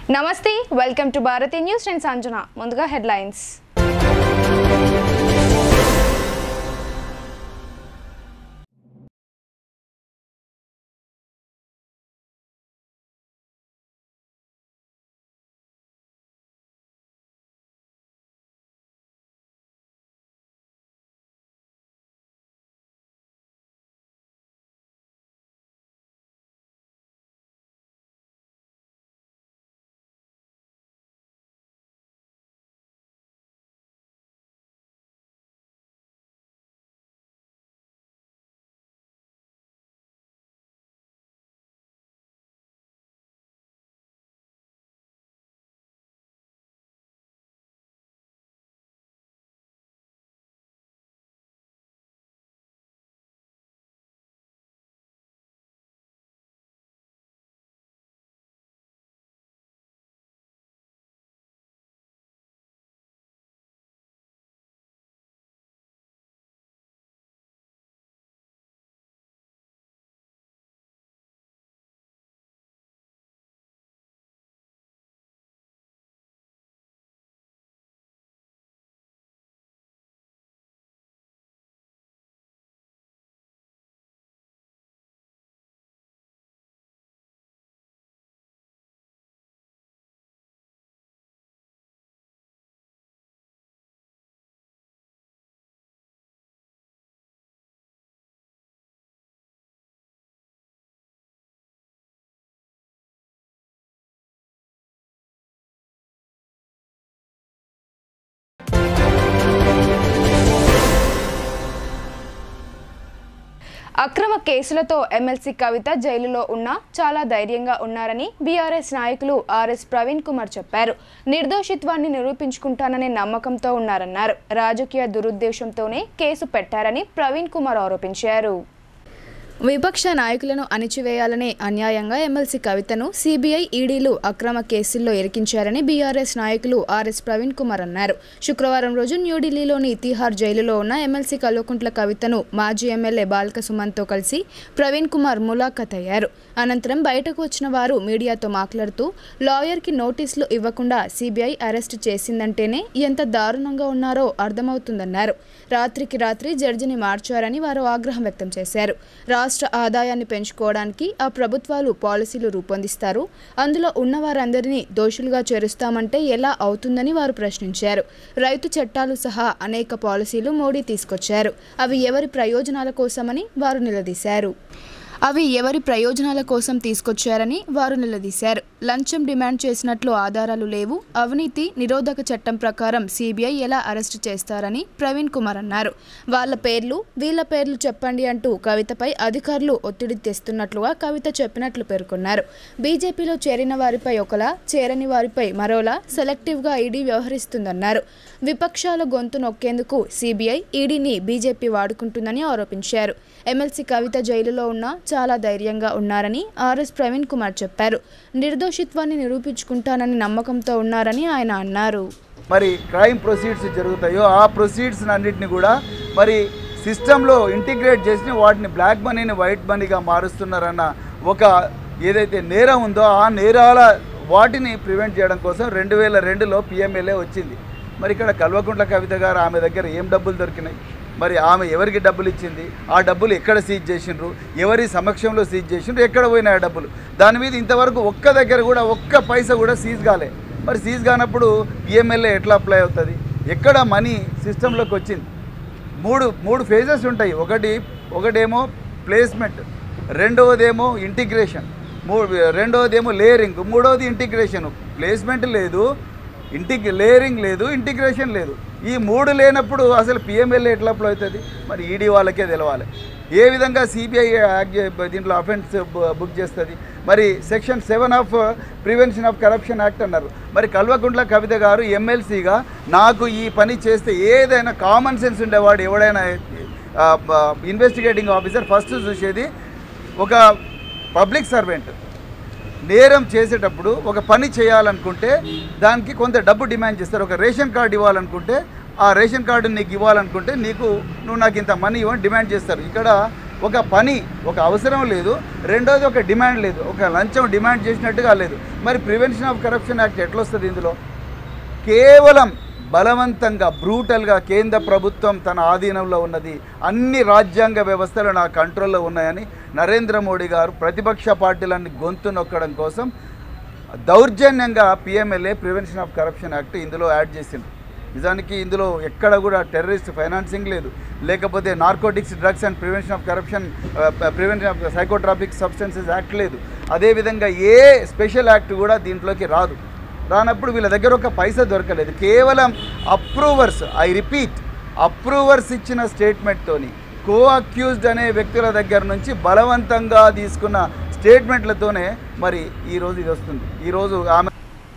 నమస్తే welcome to Bharati news నేను సంజన ముందుగా హెడ్లైన్స్ అక్రమ కేసులతో ఎమ్మెల్సీ కవిత జైలులో ఉన్నా చాలా ధైర్యంగా ఉన్నారని బీఆర్ఎస్ నాయకులు ఆర్ఎస్ ప్రవీణ్ కుమార్ చెప్పారు నిర్దోషిత్వాన్ని నిరూపించుకుంటాననే నమ్మకంతో ఉన్నారన్నారు రాజకీయ దురుద్దేశంతోనే కేసు పెట్టారని ప్రవీణ్ కుమార్ ఆరోపించారు విపక్ష నాయకులను అణిచివేయాలనే అన్యాయంగా ఎమ్మెల్సీ కవితను సిబిఐ ఈడీలు అక్రమ కేసుల్లో ఇరికించారని బీఆర్ఎస్ నాయకులు ఆర్ఎస్ ప్రవీణ్ కుమార్ అన్నారు శుక్రవారం రోజు న్యూఢిల్లీలోని తిహార్ జైలులో ఉన్న ఎమ్మెల్సీ కల్వకుంట్ల కవితను మాజీ ఎమ్మెల్యే బాల్క సుమన్తో కలిసి ప్రవీణ్ కుమార్ ములాఖత్ అయ్యారు అనంతరం బయటకు వచ్చిన వారు మీడియాతో మాట్లాడుతూ లాయర్కి నోటీసులు ఇవ్వకుండా సిబిఐ అరెస్ట్ చేసిందంటేనే ఎంత దారుణంగా ఉన్నారో అర్థమవుతుందన్నారు రాత్రికి రాత్రి జడ్జిని మార్చారని వారు ఆగ్రహం వ్యక్తం చేశారు రాష్ట్ర ఆదాయాన్ని పెంచుకోవడానికి ఆ ప్రభుత్వాలు పాలసీలు రూపొందిస్తారు అందులో ఉన్న వారందరినీ దోషులుగా చేరుస్తామంటే ఎలా అవుతుందని వారు ప్రశ్నించారు రైతు చట్టాలు సహా అనేక పాలసీలు మోడీ తీసుకొచ్చారు అవి ఎవరి ప్రయోజనాల కోసమని వారు నిలదీశారు అవి ఎవరి ప్రయోజనాల కోసం తీసుకొచ్చారని వారు నిలదీశారు లంచం డిమాండ్ చేసినట్లు ఆధారాలు లేవు అవినీతి నిరోధక చట్టం ప్రకారం సిబిఐ ఎలా అరెస్టు చేస్తారని ప్రవీణ్ కుమార్ అన్నారు వాళ్ళ పేర్లు వీళ్ళ పేర్లు చెప్పండి అంటూ కవితపై అధికారులు ఒత్తిడి తెస్తున్నట్లుగా కవిత చెప్పినట్లు పేర్కొన్నారు బీజేపీలో చేరిన వారిపై ఒకలా చేరని వారిపై మరోలా సెలెక్టివ్గా ఈడీ వ్యవహరిస్తుందన్నారు విపక్షాల గొంతు నొక్కేందుకు సిబిఐ ఈడీని బీజేపీ వాడుకుంటుందని ఆరోపించారు ఎమ్మెల్సీ కవిత జైలులో ఉన్న చాలా ధైర్యంగా ఉన్నారని ఆర్ఎస్ ప్రవీణ్ కుమార్ చెప్పారు నిర్దోషిత్వాన్ని నిరూపించుకుంటానని నమ్మకంతో ఉన్నారని ఆయన అన్నారు మరి క్రైమ్ ప్రొసీడ్స్ జరుగుతాయో ఆ ప్రొసీడ్స్ అన్నిటిని కూడా మరి సిస్టంలో ఇంటిగ్రేట్ చేసి వాటిని బ్లాక్ మనీని వైట్ మనీగా మారుస్తున్నారన్న ఒక ఏదైతే నేరం ఉందో ఆ నేరాల వాటిని ప్రివెంట్ చేయడం కోసం రెండు వేల రెండులో పిఎంఎల్ఏ వచ్చింది మరి ఇక్కడ కల్వకుంట్ల కవిత గారు ఆమె దగ్గర ఏం డబ్బులు దొరికినాయి మరి ఆమె ఎవరికి డబ్బులు ఇచ్చింది ఆ డబ్బులు ఎక్కడ సీజ్ చేసిండ్రు ఎవరి సమక్షంలో సీజ్ చేసిండ్రు ఎక్కడ పోయినాయి ఆ డబ్బులు దాని మీద ఇంతవరకు ఒక్క దగ్గర కూడా ఒక్క పైసా కూడా సీజ్ కాలే మరి సీజ్ కానప్పుడు ఈఎంఎల్ఏ ఎట్లా అప్లై అవుతుంది ఎక్కడ మనీ సిస్టంలోకి వచ్చింది మూడు మూడు ఫేజెస్ ఉంటాయి ఒకటి ఒకటేమో ప్లేస్మెంట్ రెండవదేమో ఇంటిగ్రేషన్ మూ రెండవదేమో లేయరింగ్ మూడవది ఇంటిగ్రేషన్ ప్లేస్మెంట్ లేదు ఇంటికి లేయరింగ్ లేదు ఇంటిగ్రేషన్ లేదు ఈ మూడు లేనప్పుడు అసలు పిఎంఎల్ఏ ఎట్లా అప్లై అవుతుంది మరి ఈడీ వాళ్ళకే తెలవాలి ఏ విధంగా సిబిఐ యాక్ట్ చే- దీంట్లో అఫెన్స్ బుక్ చేస్తుంది మరి section seven of prevention of corruption act అన్నారు మరి కల్వకుంట్ల కవిత గారు ఎమ్మెల్సీగా నాకు ఈ పని చేస్తే ఏదైనా కామన్ సెన్స్ ఉండేవాడు ఎవడైనా ఇన్వెస్టిగేటింగ్ ఆఫీసర్ ఫస్ట్ చూసేది ఒక పబ్లిక్ సర్వెంట్ నేరం చేసేటప్పుడు ఒక పని చేయాలనుకుంటే దానికి కొంత డబ్బు డిమాండ్ చేస్తారు ఒక రేషన్ కార్డు ఇవ్వాలనుకుంటే ఆ రేషన్ కార్డు నీకు ఇవ్వాలనుకుంటే నీకు నువ్వు నాకు ఇంత మనీ ఇవ్వని డిమాండ్ చేస్తారు ఇక్కడ ఒక పని ఒక అవసరం లేదు రెండోది ఒక డిమాండ్ లేదు ఒక లంచం డిమాండ్ చేసినట్టుగా లేదు మరి ప్రివెన్షన్ ఆఫ్ కరప్షన్ యాక్ట్ ఎట్లా వస్తుంది ఇందులో కేవలం బలవంతంగా బ్రూటల్గా కేంద్ర ప్రభుత్వం తన ఆధీనంలో ఉన్నది అన్ని రాజ్యాంగ వ్యవస్థలు నా కంట్రోల్లో ఉన్నాయని నరేంద్ర మోడీ గారు ప్రతిపక్ష పార్టీలన్నీ గొంతు నొక్కడం కోసం దౌర్జన్యంగా PMLA prevention of corruption act ఇందులో యాడ్ చేసింది నిజానికి ఇందులో ఎక్కడ కూడా టెర్రరిస్ట్ ఫైనాన్సింగ్ లేదు లేకపోతే narcotics drugs and prevention of corruption prevention of psychotropic substances act లేదు అదేవిధంగా ఏ స్పెషల్ యాక్ట్ కూడా దీంట్లోకి రాదు రానప్పుడు వీళ్ళ దగ్గర ఒక పైసా దొరకలేదు కేవలం అప్రూవర్స్ ఐ రిపీట్ అప్రూవర్స్ ఇచ్చిన స్టేట్మెంట్తోని కో అక్యూజ్డ్ అనే వ్యక్తుల దగ్గర నుంచి బలవంతంగా తీసుకున్న స్టేట్మెంట్లతోనే మరి ఈరోజు ఇది వస్తుంది ఈరోజు ఆమె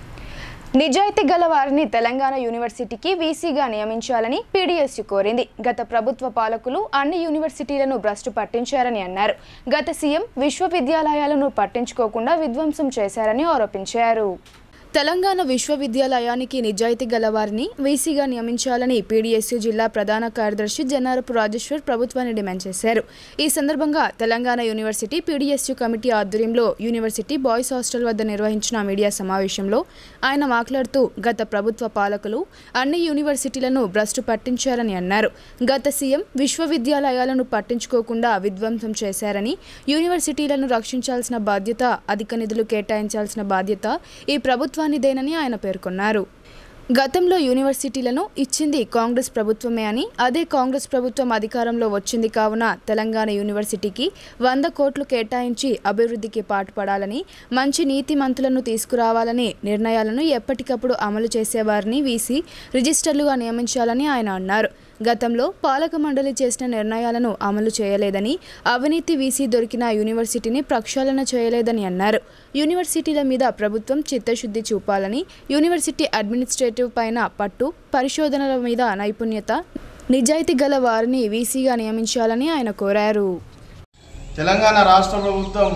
నిజాయితీ గల వారిని తెలంగాణ యూనివర్సిటీకి వీసీగా నియమించాలని పీడీఎస్యు కోరింది గత ప్రభుత్వ పాలకులు అన్ని యూనివర్సిటీలను భ్రష్టు పట్టించారని అన్నారు గత సీఎం విశ్వవిద్యాలయాలను పట్టించుకోకుండా విధ్వంసం చేశారని ఆరోపించారు తెలంగాణ విశ్వవిద్యాలయానికి నిజాయితీ గల వారిని వీసీగా నియమించాలని పీడీఎస్యు జిల్లా ప్రధాన కార్యదర్శి జన్నారపు రాజేశ్వర్ ప్రభుత్వాన్ని డిమాండ్ చేశారు ఈ సందర్భంగా తెలంగాణ యూనివర్సిటీ పీడీఎస్యు కమిటీ ఆధ్వర్యంలో యూనివర్సిటీ బాయ్స్ హాస్టల్ వద్ద నిర్వహించిన మీడియా సమావేశంలో ఆయన మాట్లాడుతూ గత ప్రభుత్వ పాలకులు అన్ని యూనివర్సిటీలను భ్రష్టు పట్టించారని అన్నారు గత సీఎం విశ్వవిద్యాలయాలను పట్టించుకోకుండా విధ్వంసం చేశారని యూనివర్సిటీలను రక్షించాల్సిన బాధ్యత అధిక నిధులు కేటాయించాల్సిన బాధ్యత ఈ ప్రభుత్వానిదేనని ఆయన పేర్కొన్నారు గతంలో యూనివర్సిటీలను ఇచ్చింది కాంగ్రెస్ ప్రభుత్వమే అని అదే కాంగ్రెస్ ప్రభుత్వం అధికారంలో వచ్చింది కావున తెలంగాణ యూనివర్సిటీకి వంద కోట్లు కేటాయించి అభివృద్ధికి పాటుపడాలని మంచి నీతిమంతులను తీసుకురావాలని నిర్ణయాలను ఎప్పటికప్పుడు అమలు చేసేవారిని వీసీ రిజిస్టర్లుగా నియమించాలని ఆయన అన్నారు గతంలో పాలక మండలి చేసిన నిర్ణయాలను అమలు చేయలేదని అవినీతి వీసీ దొరికిన యూనివర్సిటీని ప్రక్షాళన చేయలేదని అన్నారు యూనివర్సిటీల మీద ప్రభుత్వం చిత్తశుద్ధి చూపాలని యూనివర్సిటీ అడ్మినిస్ట్రేటివ్ పైన పట్టు పరిశోధనల మీద నైపుణ్యత నిజాయితీ గల వారిని వీసీగా నియమించాలని ఆయన కోరారు తెలంగాణ రాష్ట్ర ప్రభుత్వం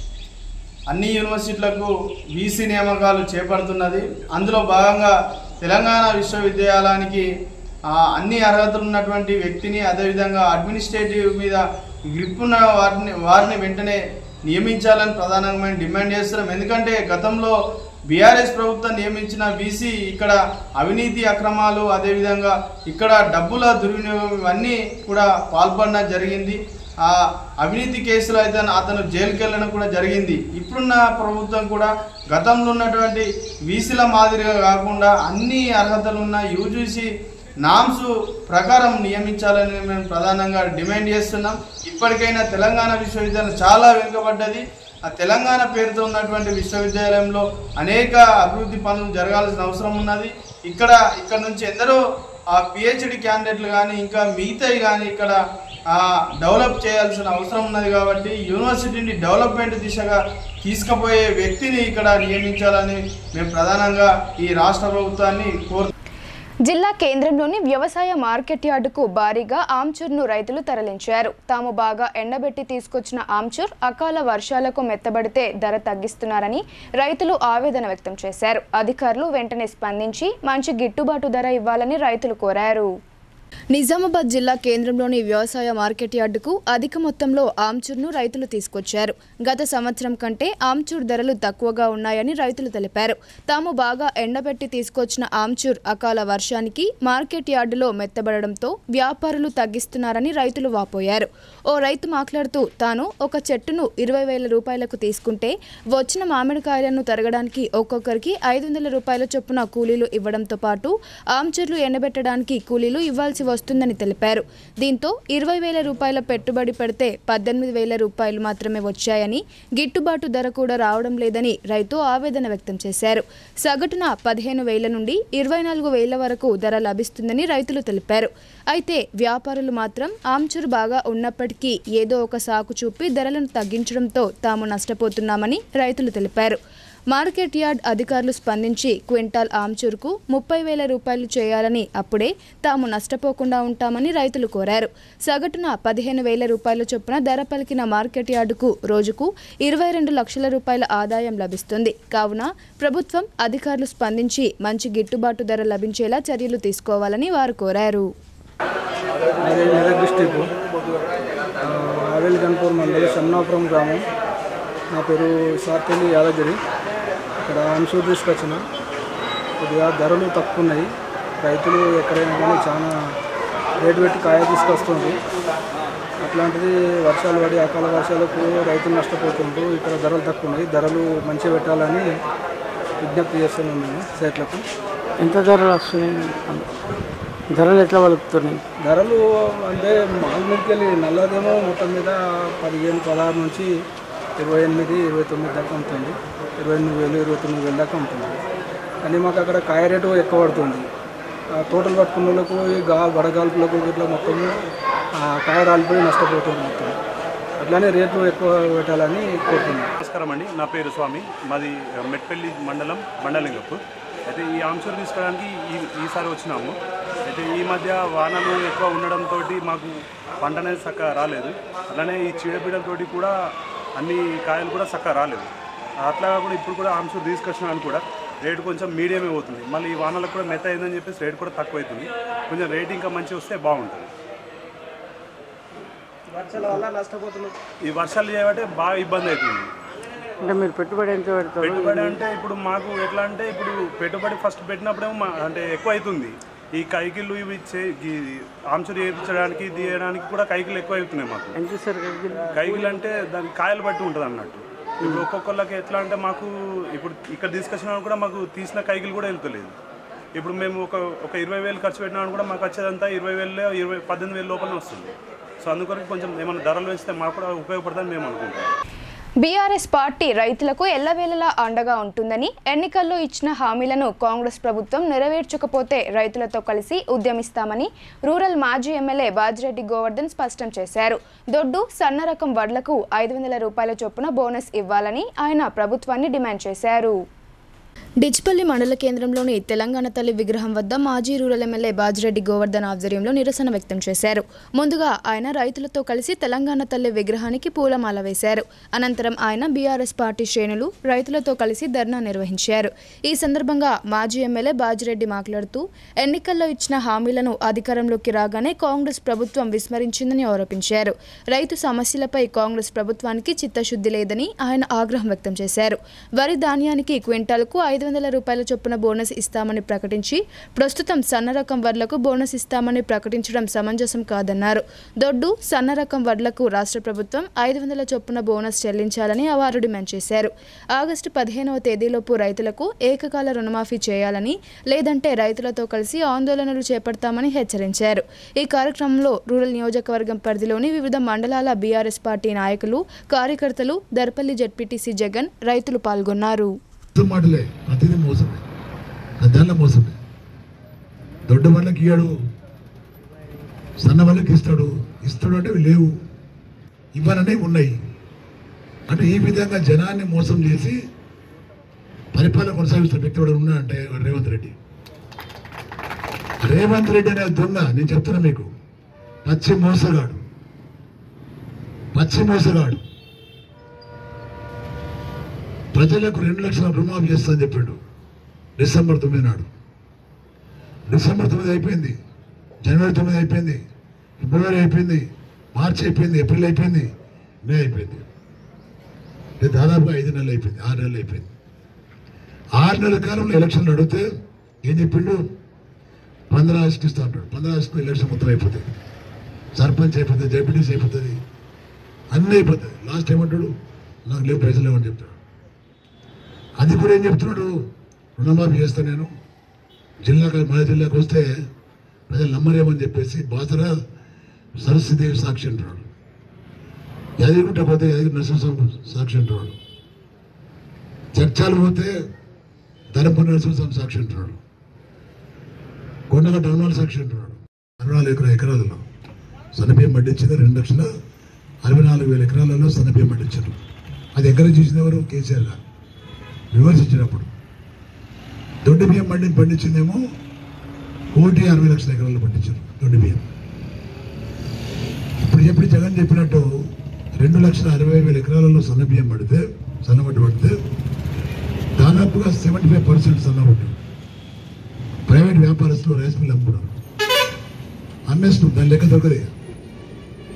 అన్ని యూనివర్సిటీలకు వీసీ నియామకాలు చేపడుతున్నది అందులో భాగంగా తెలంగాణ విశ్వవిద్యాలయానికి ఆ, అన్ని అర్హతలు ఉన్నటువంటి వ్యక్తిని అదేవిధంగా అడ్మినిస్ట్రేటివ్ మీద గ్రిప్ ఉన్న వారిని వారిని వెంటనే నియమించాలని ప్రధానంగా డిమాండ్ చేస్తున్నాం ఎందుకంటే గతంలో బీఆర్ఎస్ ప్రభుత్వం నియమించిన బీసీ ఇక్కడ అవినీతి అక్రమాలు అదేవిధంగా ఇక్కడ డబ్బుల దుర్వినియోగం ఇవన్నీ కూడా పాల్పడడం జరిగింది ఆ అవినీతి కేసులో అయితే అతను జైలుకి వెళ్ళడం కూడా జరిగింది ఇప్పుడున్న ప్రభుత్వం కూడా గతంలో ఉన్నటువంటి వీసీల మాదిరిగా కాకుండా అన్ని అర్హతలు ఉన్న యూజీసీ నామ్స్ ప్రకారం నియమించాలని మేము ప్రధానంగా డిమాండ్ చేస్తున్నాం ఇప్పటికైనా తెలంగాణ విశ్వవిద్యాలయం చాలా వెనుకబడ్డది ఆ తెలంగాణ పేరుతో ఉన్నటువంటి విశ్వవిద్యాలయంలో అనేక అభివృద్ధి పనులు జరగాల్సిన అవసరం ఉన్నది ఇక్కడ ఇక్కడ నుంచి ఎందరో ఆ పిహెచ్డి క్యాండిడేట్లు కానీ ఇంకా మిగతాయి కానీ ఇక్కడ ఆ, డెవలప్ చేయాల్సిన అవసరం ఉన్నది కాబట్టి యూనివర్సిటీని డెవలప్మెంట్ దిశగా తీసుకుపోయే వ్యక్తిని ఇక్కడ నియమించాలని మేము ప్రధానంగా ఈ రాష్ట్ర ప్రభుత్వాన్ని కోరు జిల్లా కేంద్రంలోని వ్యవసాయ మార్కెట్ యార్డుకు భారీగా ఆమ్చూర్ను రైతులు తరలించారు తాము బాగా ఎండబెట్టి తీసుకొచ్చిన ఆమ్చూర్ అకాల వర్షాలకు మెత్తబడితే ధర తగ్గిస్తున్నారని రైతులు ఆవేదన వ్యక్తం చేశారు అధికారులు వెంటనే స్పందించి మంచి గిట్టుబాటు ధర ఇవ్వాలని రైతులు కోరారు నిజామాబాద్ జిల్లా కేంద్రంలోని వ్యవసాయ మార్కెట్ యార్డుకు అధిక మొత్తంలో ఆమ్చూర్ను రైతులు తీసుకొచ్చారు గత సంవత్సరం కంటే ఆమ్చూర్ ధరలు తక్కువగా ఉన్నాయని రైతులు తెలిపారు తాము బాగా ఎండబెట్టి తీసుకొచ్చిన ఆమ్చూర్ అకాల వర్షానికి మార్కెట్ యార్డులో మెత్తబడడంతో వ్యాపారులు తగ్గిస్తున్నారని రైతులు వాపోయారు ఓ రైతు మాట్లాడుతూ తాను ఒక చెట్టును ఇరవై వేల రూపాయలకు తీసుకుంటే వచ్చిన మామిడికాయలను తరగడానికి ఒక్కొక్కరికి ఐదు వందల రూపాయల చొప్పున కూలీలు ఇవ్వడంతో పాటు ఆమ్చూర్లు ఎండబెట్టడానికి కూలీలు ఇవ్వాల్సి వస్తుందని తెలిపారు దీంతో ఇరవై వేల రూపాయల పెట్టుబడి పెడితే పద్దెనిమిది వేల రూపాయలు మాత్రమే వచ్చాయని గిట్టుబాటు ధర కూడా రావడం లేదని రైతు ఆవేదన వ్యక్తం చేశారు సగటున పదిహేను వేల నుండి ఇరవై నాలుగు వేల వరకు ధర లభిస్తుందని రైతులు తెలిపారు అయితే వ్యాపారులు మాత్రం ఆమ్చూరు బాగా ఉన్నప్పటికీ ఏదో ఒక సాకు చూపి ధరలను తగ్గించడంతో తాము నష్టపోతున్నామని రైతులు తెలిపారు మార్కెట్ యార్డ్ అధికారులు స్పందించి క్వింటాల్ ఆమ్చూర్కు ముప్పై వేల రూపాయలు చేయాలని అప్పుడే తాము నష్టపోకుండా ఉంటామని రైతులు కోరారు సగటున పదిహేను వేల రూపాయల చొప్పున ధర పలికిన మార్కెట్ యార్డుకు రోజుకు ఇరవై రెండు లక్షల రూపాయల ఆదాయం లభిస్తుంది కావున ప్రభుత్వం అధికారులు స్పందించి మంచి గిట్టుబాటు ధర లభించేలా చర్యలు తీసుకోవాలని వారు కోరారు అదే మెదక్ డిస్టిక్ పరేల్ గన్పూర్ మండలి షమ్నాపురం గ్రామం నా పేరు సార్పల్లి యాదగిరి ఇక్కడ అంశూర్ తీసుకొచ్చిన కొద్దిగా ధరలు తక్కువ ఉన్నాయి రైతులు ఎక్కడైనా కానీ చాలా రేటు పెట్టి కాయ తీసుకొస్తుంది అట్లాంటిది వర్షాలు పడి అకాల వర్షాలకు రైతులు నష్టపోతుండ్రు ఇక్కడ ధరలు తక్కువ ఉన్నాయి ధరలు మంచిగా పెట్టాలని విజ్ఞప్తి చేస్తున్నాం మేము సైట్లకు ఎంత ధరలు వస్తున్నాయి ధరలు ఎట్లా పలుకుతున్నాయి ధరలు అంటే మాల్ మీదకి వెళ్ళి నల్లదేమో మొత్తం మీద పదిహేను పదహారు నుంచి ఇరవై ఎనిమిది ఇరవై తొమ్మిది దాకా ఉంటుంది ఇరవై ఎనిమిది వేలు ఇరవై తొమ్మిది వేలు దాకా ఉంటుంది కానీ మాకు అక్కడ కాయ రేటు ఎక్కువ పడుతుంది ఆ తోటలు పట్టుకున్న వాళ్ళకు ఈ గా వడగాల్పులకు ఇట్లా మొత్తము ఆ కాయ రాలిపోయి నష్టపోతుంది మొత్తం అట్లానే రేట్లు ఎక్కువ పెట్టాలని కోరుతున్నాం నమస్కారం అండి నా పేరు స్వామి మాది మెట్పల్లి మండలం మండలింగప్పు అయితే ఈ ఆంక్షలు తీసుకోవడానికి ఈ ఈసారి వచ్చినాము అయితే ఈ మధ్య వానలు ఎక్కువ ఉండడంతో మాకు పంట అనేది చక్కగా రాలేదు అలానే ఈ చీడపీడలతోటి కూడా అన్ని కాయలు కూడా చక్కగా రాలేదు అట్లా కాకుండా ఇప్పుడు కూడా ఆంక్షలు తీసుకొచ్చినాను కూడా రేటు కొంచెం మీడియమే అవుతుంది మళ్ళీ ఈ వానలకు కూడా మెత్త అయిందని చెప్పేసి రేట్ కూడా తక్కువ అవుతుంది కొంచెం రేట్ ఇంకా మంచిగా వస్తే బాగుంటుంది వర్షాల వల్ల నష్టపోతున్నాం ఈ వర్షాలు చేయబట్టే బాగా ఇబ్బంది అవుతుంది అంటే మీరు పెట్టుబడి ఎంత పెడతారు పెట్టుబడి అంటే ఇప్పుడు మాకు ఎట్లా అంటే ఇప్పుడు పెట్టుబడి ఫస్ట్ పెట్టినప్పుడేమో మా అంటే ఎక్కువ అవుతుంది ఈ కైకిళ్ళు ఇవి చే ఈ ఆంచులు చేయించడానికి తీయడానికి కూడా కైకిలు ఎక్కువ అవుతున్నాయి మాకు ఎంత ఇస్తారు కైకిలు? కైకిలు అంటే దాని కాయలు బట్టి ఉంటుంది అన్నట్టు ఇప్పుడు ఒక్కొక్కళ్ళకి ఎట్లా అంటే మాకు ఇప్పుడు ఇక్కడ తీసుకొచ్చిన కూడా మాకు తీసిన కైకిలు కూడా వెళ్తలేదు ఇప్పుడు మేము ఒక ఒక ఇరవై వేలు ఖర్చు పెట్టినా కూడా మాకు వచ్చేదంతా ఇరవై వేలు ఇరవై పద్దెనిమిది వేలు లోపలనే వస్తుంది సో అందుకొరకు కొంచెం ఏమైనా ధరలు పెంచితే మాకు కూడా ఉపయోగపడుతుందని మేము అనుకుంటాం బీఆర్ఎస్ పార్టీ రైతులకు ఎల్లవేళలా అండగా ఉంటుందని ఎన్నికల్లో ఇచ్చిన హామీలను కాంగ్రెస్ ప్రభుత్వం నెరవేర్చకపోతే రైతులతో కలిసి ఉద్యమిస్తామని రూరల్ మాజీ ఎమ్మెల్యే బాజిరెడ్డి గోవర్ధన్ స్పష్టం చేశారు దొడ్డు సన్న రకం వడ్లకు ఐదు వందల రూపాయల చొప్పున బోనస్ ఇవ్వాలని ఆయన ప్రభుత్వాన్ని డిమాండ్ చేశారు డిచ్పల్లి మండల కేంద్రంలోని తెలంగాణ తల్లి విగ్రహం వద్ద మాజీ రూరల్ ఎమ్మెల్యే బాజిరెడ్డి గోవర్ధన్ ఆధ్వర్యంలో నిరసన వ్యక్తం చేశారు ముందుగా ఆయన రైతులతో కలిసి తెలంగాణ తల్లి విగ్రహానికి పూలమాల వేశారు అనంతరం ఆయన బీఆర్ఎస్ పార్టీ శ్రేణులు రైతులతో కలిసి ధర్నా నిర్వహించారు ఈ సందర్భంగా మాజీ ఎమ్మెల్యే బాజిరెడ్డి మాట్లాడుతూ ఎన్నికల్లో ఇచ్చిన హామీలను అధికారంలోకి రాగానే కాంగ్రెస్ ప్రభుత్వం విస్మరించిందని ఆరోపించారు రైతు సమస్యలపై కాంగ్రెస్ ప్రభుత్వానికి చిత్తశుద్ధి లేదని ఆయన ఆగ్రహం వ్యక్తం చేశారు వరి ధాన్యానికి క్వింటాల్కు ఐదు వందల రూపాయల చొప్పున బోనస్ ఇస్తామని ప్రకటించి ప్రస్తుతం సన్న రకం వడ్లకు బోనస్ ఇస్తామని ప్రకటించడం సమంజసం కాదన్నారు దొడ్డు సన్న రకం వడ్లకు రాష్ట్ర ప్రభుత్వం ఐదు వందల చొప్పున బోనస్ చెల్లించాలని వారు డిమాండ్ చేశారు ఆగస్టు పదిహేనవ తేదీలోపు రైతులకు ఏకకాల రుణమాఫీ చేయాలని లేదంటే రైతులతో కలిసి ఆందోళనలు చేపడతామని హెచ్చరించారు ఈ కార్యక్రమంలో రూరల్ నియోజకవర్గం పరిధిలోని వివిధ మండలాల బీఆర్ఎస్ పార్టీ నాయకులు కార్యకర్తలు దర్పల్లి జడ్పీటీసీ జగన్ రైతులు పాల్గొన్నారు మోసం మాటలే ప్రతిదీ మోసమే పెద్దాళ్ళ మోసమే దొడ్డ వాళ్ళకి ఇయ్యాడు సన్న వాళ్ళకి ఇస్తాడు ఇస్తాడు అంటే ఇవి లేవు ఇవ్వననే ఉన్నాయి అంటే ఈ విధంగా జనాన్ని మోసం చేసి పరిపాలన కొనసాగిస్తున్న వ్యక్తి కూడా ఉన్నా అంటే రేవంత్ రెడ్డి రేవంత్ రెడ్డి అనే దొంగ నేను చెప్తున్నా మీకు పచ్చి మోసగాడు పచ్చి మోసగాడు ప్రజలకు రెండు లక్షల రుణమాఫీ చేస్తానని చెప్పాడు డిసెంబర్ తొమ్మిది నాడు డిసెంబర్ తొమ్మిది అయిపోయింది జనవరి తొమ్మిది అయిపోయింది ఫిబ్రవరి అయిపోయింది మార్చి అయిపోయింది ఏప్రిల్ అయిపోయింది మే అయిపోయింది ఇది దాదాపుగా ఐదు నెలలు అయిపోయింది ఆరు నెలలు అయిపోయింది ఆరు నెలల కాలంలో ఎలక్షన్లు అడిగితే ఏం చెప్పిండు పంద్రా ఆగస్టుకి ఇస్తా అంటాడు పంద్రా ఆగస్టుకు ఎలక్షన్ మొత్తం అయిపోతుంది సర్పంచ్ అయిపోతుంది జడ్పీటీసీ అయిపోతుంది అన్నీ అయిపోతుంది లాస్ట్ ఏమంటాడు నాకు లేవు పైసలు లేవని చెప్తాడు అది కూడా ఏం చెప్తున్నాడు రుణమాఫీ చేస్తా నేను జిల్లాకు మన జిల్లాకు వస్తే ప్రజలు నమ్మరేమని చెప్పేసి బాసరా సరస్వతిదేవి సాక్షి అంటున్నాడు యాదగిరిగుట్ట పోతే యాదగిరి నరసింహస్వామి సాక్షి అంటున్నాడు చర్చాలు పోతే ధర్మపురి నరసింహస్వామి సాక్షి అంటున్నాడు కొండగట్ట హనుమాన్ సాక్షి అంటున్నాడు అరవై నాలుగు ఎకరా ఎకరాలలో సన్నబియ్యం పండించింది రెండు లక్షల అరవై నాలుగు వేల ఎకరాలలో సన్నబియ్యం పండించారు అది ఎక్కడ చూసింది ఎవరు కేసీఆర్ గారు విమర్శించినప్పుడు దొడ్డు బియ్యం పండి పండించిందేమో కోటి అరవై లక్షల ఎకరాల్లో పండించారు దొడ్డు బియ్యం ఇప్పుడు చెప్పి జగన్ చెప్పినట్టు రెండు లక్షల అరవై వేల ఎకరాలలో సన్న బియ్యం పడితే సన్నబడ్డు పడితే దాదాపుగా సెవెంటీ ఫైవ్ పర్సెంట్ సన్నబడ్డు ప్రైవేట్ వ్యాపారస్తులు రైస్ మిల్ అమ్ముకున్నారు అమ్మేస్తున్నాం దాని లెక్క దొరకదు ఇక.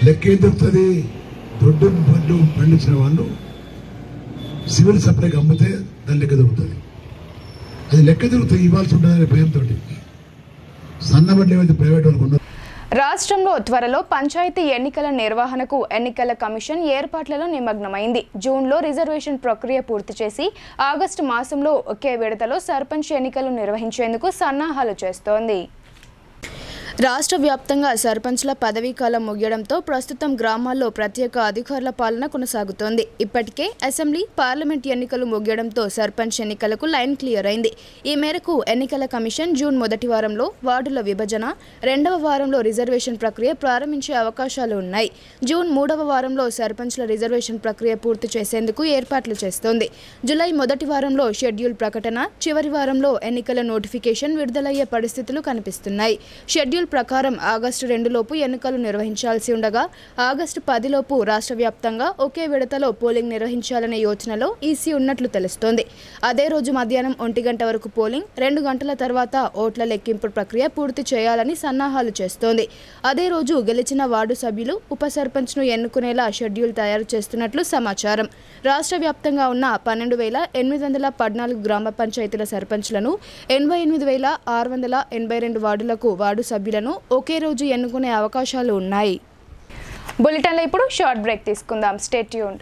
లెక్క ఏం దొరుకుతుంది దొడ్డు పండు పండించిన వాళ్ళు సివిల్ సప్లైకి అమ్మితే దాని లెక్క దొరుకుతుంది అది లెక్క దొరుకుతుంది ఇవ్వాల్సి ఉంటుందనే భయంతో సన్నబడ్డ ఏమైతే ప్రైవేట్ వాళ్ళకు ఉన్నదో రాష్ట్రంలో త్వరలో పంచాయతీ ఎన్నికల నిర్వహణకు ఎన్నికల కమిషన్ ఏర్పాట్లలో నిమగ్నమైంది జూన్లో రిజర్వేషన్ ప్రక్రియ పూర్తి చేసి ఆగస్టు మాసంలో ఒకే విడతలో సర్పంచ్ ఎన్నికలు నిర్వహించేందుకు సన్నాహాలు చేస్తోంది రాష్ట్ర వ్యాప్తంగా సర్పంచ్ల పదవీ కాలం ముగియడంతో ప్రస్తుతం గ్రామాల్లో ప్రత్యేక అధికారుల పాలన కొనసాగుతోంది ఇప్పటికే అసెంబ్లీ పార్లమెంట్ ఎన్నికలు ముగియడంతో సర్పంచ్ ఎన్నికలకు లైన్ క్లియర్ అయింది ఈ మేరకు ఎన్నికల కమిషన్ జూన్ మొదటి వారంలో వార్డుల విభజన రెండవ వారంలో రిజర్వేషన్ ప్రక్రియ ప్రారంభించే అవకాశాలు ఉన్నాయి జూన్ మూడవ వారంలో సర్పంచ్ల రిజర్వేషన్ ప్రక్రియ పూర్తి చేసేందుకు ఏర్పాట్లు చేస్తోంది జూలై మొదటి వారంలో షెడ్యూల్ ప్రకటన చివరి వారంలో ఎన్నికల నోటిఫికేషన్ విడుదలయ్యే పరిస్థితులు కనిపిస్తున్నాయి షెడ్యూల్ ప్రకారం ఆగస్టు రెండులోపు ఎన్నికలు నిర్వహించాల్సి ఉండగా ఆగస్టు పదిలోపు రాష్ట్ర వ్యాప్తంగా ఒకే విడతలో పోలింగ్ నిర్వహించాలనే యోచనలో ఈసీ ఉన్నట్లు తెలుస్తోంది అదే రోజు మధ్యాహ్నం ఒంటి గంట వరకు పోలింగ్ రెండు గంటల తర్వాత ఓట్ల లెక్కింపు ప్రక్రియ పూర్తి చేయాలని సన్నాహాలు చేస్తోంది అదే రోజు గెలిచిన వార్డు సభ్యులు ఉప సర్పంచ్ను ఎన్నుకునేలా షెడ్యూల్ తయారు చేస్తున్నట్లు సమాచారం రాష్ట్ర వ్యాప్తంగా ఉన్న పన్నెండు వేల ఎనిమిది వందల పద్నాలుగు గ్రామ పంచాయతీల సర్పంచ్లను ఎనభై ఎనిమిది వేల ఆరు వందల ఎనభై రెండు వార్డులకు వార్డు సభ్యులను ఒకే రోజు ఎన్నుకునే అవకాశాలు ఉన్నాయి బులెటిన్లో ఇప్పుడు షార్ట్ బ్రేక్ తీసుకుందాం స్టేట్ ట్యూన్డ్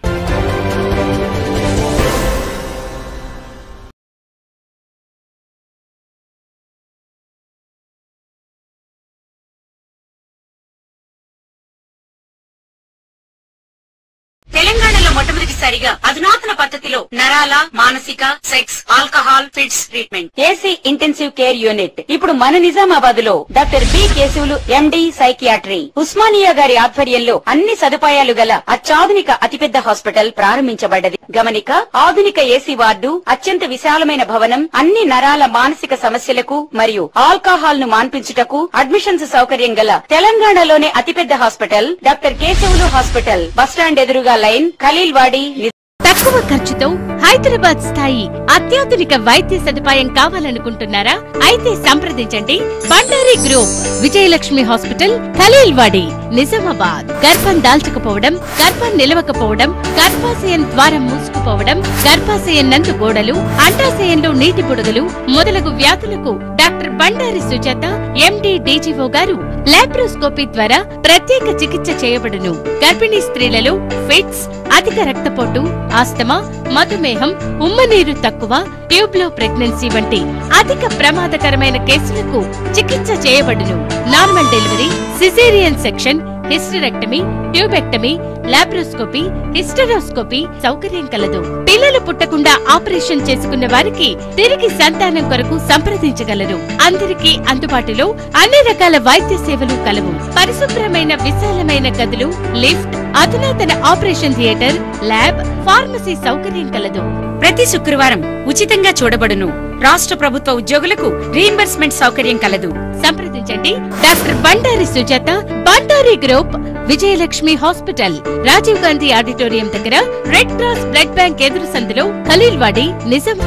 తెలంగాణలో మొట్టమొదటిసారిగా అధునాతన పద్ధతిలో నరాల మానసిక sex alcohol fits treatment AC intensive care unit ఇప్పుడు మన నిజామాబాద్ లో doctor B Keshavulu MD psychiatry Osmania గారి ఆధ్వర్యంలో అన్ని సదుపాయాలు గల అత్యాధునిక అతిపెద్ద హాస్పిటల్ ప్రారంభించబడ్డది గమనిక ఆధునిక ఏసీ వార్డు అత్యంత విశాలమైన భవనం అన్ని నరాల మానసిక సమస్యలకు మరియు ఆల్కహాల్ ను మాన్పించుటకు అడ్మిషన్స్ సౌకర్యం గల తెలంగాణలోనే అతిపెద్ద hospital doctor Keshavulu hospital bus stand ఎదురుగా లైన్ ఖలీల్ వాడి తక్కువ ఖర్చుతో హైదరాబాద్ స్థాయి అత్యాధునిక వైద్య సదుపాయం కావాలనుకుంటున్నారా అయితే సంప్రదించండి బండారి గ్రూప్ విజయలక్ష్మి హాస్పిటల్ ఖలీల్వాడి నిజామాబాద్ గర్భం దాల్చకపోవడం గర్భం నిలవకపోవడం గర్భాశయం ద్వారం మూసుకుపోవడం గర్భాశయం నందు గోడలు అండాశయంలో నీటి బుడగలు మొదలగు వ్యాధులకు doctor Bandari Sujatha MD DGO గారు లాప్రోస్కోపీ ద్వారా ప్రత్యేక చికిత్స చేయబడును గర్భిణీ స్త్రీలలో ఫిట్స్ అధిక రక్తపోటు ఆస్తమా మధుమేహం ఉమ్మనీరు తక్కువ ట్యూబ్ లో ప్రెగ్నెన్సీ వంటి అధిక ప్రమాదకరమైన కేసులకు చికిత్స చేయబడును normal delivery caesarean section hysterectomy tubectomy laparoscopy hysteroscopy సౌకర్యం కలదు పిల్లలు పుట్టకుండా ఆపరేషన్ చేసుకున్న వారికి తిరిగి సంతానం కొరకు సంప్రదించగలరు అందరికీ అందుబాటులో అన్ని రకాల వైద్య సేవలు కలవు పరిశుభ్రమైన విశాలమైన గదులు లిఫ్ట్ అధునాతన ఆపరేషన్ థియేటర్ ల్యాబ్ ఫార్మసీ సౌకర్యం కలదు ప్రతి శుక్రవారం ఉచితంగా చూడబడును రాష్ట్ర ప్రభుత్వ ఉద్యోగులకు రీయింబర్స్మెంట్ సౌకర్యం కలదు సంప్రదించండి doctor Bandari Sujatha Bandari group Vijayalakshmi hospital Rajiv Gandhi auditorium దగ్గర రెడ్ క్రాస్ బ్లడ్ బ్యాంక్ ఎదురు సందులో ఖలీల్వాడి నిజాం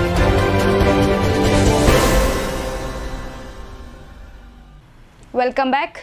వెల్కమ్ బ్యాక్